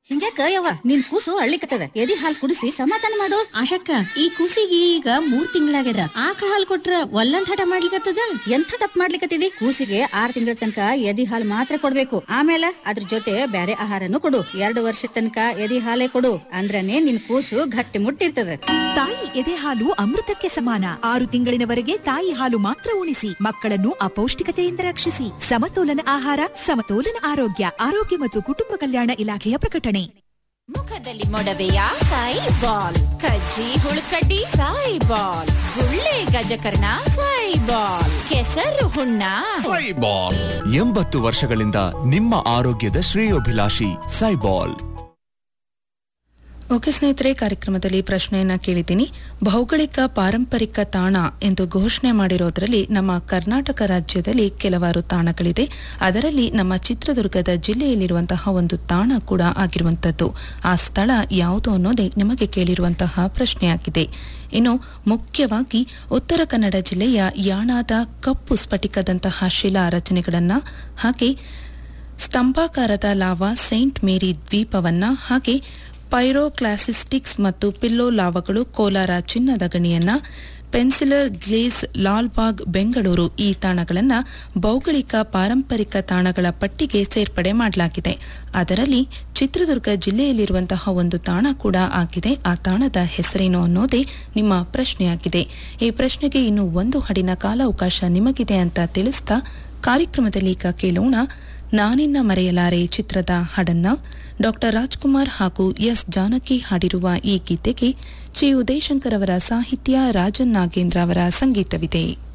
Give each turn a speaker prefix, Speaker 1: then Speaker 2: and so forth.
Speaker 1: ಹಿಂಗ್ಯಾಕ ಯವ್ವ ನಿನ್ ಕೂಸು ಅಳ್ಳಿಕತ್ತದ ಎದಿ ಹಾಲ್ ಕುಡಿಸಿ ಸಮಾಧಾನ ಮಾಡು
Speaker 2: ಆಶಕ್ಕ ಈ ಕೂಸಿಗೆ ಈಗ ಮೂರ್ ತಿಂಗಳಾಗ್ಯದ ಆಕಳ ಹಾಲ್ ಕೊಟ್ರ ಒಲ್ಲಂದ್ ಹಠ ಮಾಡ್ಲಿಕತ್ತದ
Speaker 1: ಎಂಥ ತಪ್ಪು ಮಾಡ್ಲಿಕತ್ತಿದಿ ಕೂಸಿಗೆ ಆರ್ ತಿಂಗಳ ತನಕ ಎದಿ ಹಾಲ್ ಮಾತ್ರ ಕೊಡ್ಬೇಕು ಆಮೇಲೆ ಅದ್ರ ಜೊತೆ ಬ್ಯಾರೆ ಆಹಾರನು ಕೊಡು ಎರಡು ವರ್ಷ ತನಕ ಎದಿ ಹಾಲೇ ಕೊಡು ಅಂದ್ರನೇ ನಿನ್ ಕೂಸು ಗಟ್ಟಿ ಮುಟ್ಟಿರ್ತದ
Speaker 3: ತಾಯಿ ಎದೆ ಹಾಲು ಅಮೃತಕ್ಕೆ ಸಮಾನ ಆರು ತಿಂಗಳಿನವರೆಗೆ ತಾಯಿ ಹಾಲು ಮಾತ್ರ ಉಣಿಸಿ ಮಕ್ಕಳನ್ನು ಅಪೌಷ್ಟಿಕತೆಯಿಂದ ರಕ್ಷಿಸಿ ಸಮತೋಲನ ಆಹಾರ ಸಮತೋಲನ ಆರೋಗ್ಯ ಆರೋಗ್ಯ ಮತ್ತು ಕುಟುಂಬ ಕಲ್ಯಾಣ ಇಲಾಖೆಯ ಪ್ರಕಟಣೆ
Speaker 4: ಮುಖದಲ್ಲಿ ಮೊಡವೆಯ ಸಾಯಿ ಬಾಲ್ ಕಜ್ಜಿ ಹುಳುಕಡ್ಡಿ ಸಾಯಿ ಬಾಲ್ ಗುಳ್ಳೆ ಗಜಕರ್ಣ ಸಾಯಿ ಬಾಲ್ ಕೆಸರು ಹುಣ್ಣ
Speaker 5: ಸೈಬಾಲ್ ಎಂಬತ್ತು ವರ್ಷಗಳಿಂದ ನಿಮ್ಮ ಆರೋಗ್ಯದ ಶ್ರೇಯೋಭಿಲಾಷಿ ಸೈಬಾಲ್
Speaker 6: ಓಕೆ ಸ್ನೇಹಿತರೆ ಕಾರ್ಯಕ್ರಮದಲ್ಲಿ ಪ್ರಶ್ನೆಯನ್ನ ಕೇಳಿದ್ದೀನಿ ಭೌಗೋಳಿಕ ಪಾರಂಪರಿಕ ತಾಣ ಎಂದು ಘೋಷಣೆ ಮಾಡಿರೋದ್ರಲ್ಲಿ ನಮ್ಮ ಕರ್ನಾಟಕ ರಾಜ್ಯದಲ್ಲಿ ಕೆಲವಾರು ತಾಣಗಳಿದೆ ಅದರಲ್ಲಿ ನಮ್ಮ ಚಿತ್ರದುರ್ಗದ ಜಿಲ್ಲೆಯಲ್ಲಿರುವಂತಹ ಒಂದು ತಾಣ ಕೂಡ ಆಗಿರುವಂಥದ್ದು ಆ ಸ್ಥಳ ಯಾವುದು ಅನ್ನೋದೇ ನಿಮಗೆ ಕೇಳಿರುವಂತಹ ಪ್ರಶ್ನೆಯಾಗಿದೆ ಇನ್ನು ಮುಖ್ಯವಾಗಿ ಉತ್ತರ ಕನ್ನಡ ಜಿಲ್ಲೆಯ ಯಾಣಾದ ಕಪ್ಪು ಸ್ಫಟಿಕದಂತಹ ಶಿಲಾ ರಚನೆಗಳನ್ನ ಹಾಗೆ ಸ್ತಂಭಾಕಾರದ ಲಾವಾ ಸೈಂಟ್ ಮೇರಿ ದ್ವೀಪವನ್ನ ಹಾಗೆ ಪೈರೋಕ್ಲಾಸಿಸ್ಟಿಕ್ಸ್ ಮತ್ತು ಪಿಲ್ಲೋ ಲಾವಗಳು ಕೋಲಾರ ಚಿನ್ನದ ಗಣಿಯನ್ನ ಪೆನ್ಸಿಲರ್ ಗ್ಲೇಸ್ ಲಾಲ್ಬಾಗ್ ಬೆಂಗಳೂರು ಈ ತಾಣಗಳನ್ನು ಭೌಗೋಳಿಕ ಪಾರಂಪರಿಕ ತಾಣಗಳ ಪಟ್ಟಿಗೆ ಸೇರ್ಪಡೆ ಮಾಡಲಾಗಿದೆ ಅದರಲ್ಲಿ ಚಿತ್ರದುರ್ಗ ಜಿಲ್ಲೆಯಲ್ಲಿರುವಂತಹ ಒಂದು ತಾಣ ಕೂಡ ಆಗಿದೆ ಆ ತಾಣದ ಹೆಸರೇನು ಅನ್ನೋದೇ ನಿಮ್ಮ ಪ್ರಶ್ನೆಯಾಗಿದೆ ಈ ಪ್ರಶ್ನೆಗೆ ಇನ್ನು ಒಂದು ಹಾಡಿನ ಕಾಲಾವಕಾಶ ನಿಮಗಿದೆ ಅಂತ ತಿಳಿಸ್ತಾ ಕಾರ್ಯಕ್ರಮದಲ್ಲಿ ಈಗ ಕೇಳೋಣ ನಾನಿನ್ನ ಮರೆಯಲಾರೆ ಚಿತ್ರದ ಹಾಡನ್ನ ಡಾಕ್ಟರ್ ರಾಜ್ಕುಮಾರ್ ಹಾಗೂ ಎಸ್ ಜಾನಕಿ ಹಾಡಿರುವ ಈ ಗೀತೆಗೆ ಚಿ ಉದಯಶಂಕರ್ ಅವರ ಸಾಹಿತ್ಯ ರಾಜನ್ ನಾಗೇಂದ್ರ ಅವರ ಸಂಗೀತವಿದೆ